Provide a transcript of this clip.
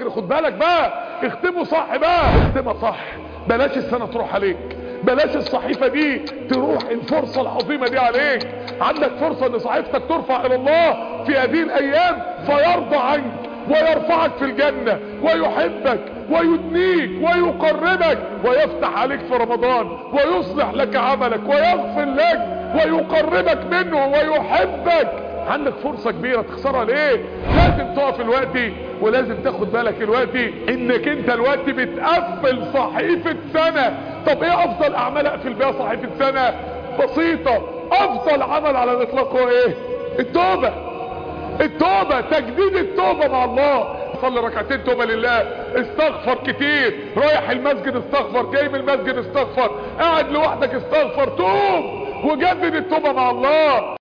الفجر خد بالك بقى اختموا صح بقى اختمها صح بلاش السنة تروح عليك بلاش الصحيفة دي تروح الفرصة العظيمة دي عليك عندك فرصة ان صحيفتك ترفع الى الله في هذه الايام فيرضى عنك ويرفعك في الجنة ويحبك ويدنيك ويقربك ويفتح عليك في رمضان ويصلح لك عملك ويغفر لك ويقربك منه ويحبك عندك فرصة كبيرة تخسرها ليه لازم تقف الوقت ولازم تاخد بالك الوقت انك انت الوقت بتقفل صحيفة سنة طب ايه افضل اعمال اقفل بيها صحيفة سنة بسيطة افضل عمل على الاطلاق هو ايه التوبة التوبة تجديد التوبة مع الله صلي ركعتين توبة لله استغفر كتير رايح المسجد استغفر جاي من المسجد استغفر قاعد لوحدك استغفر توب وجدد التوبة مع الله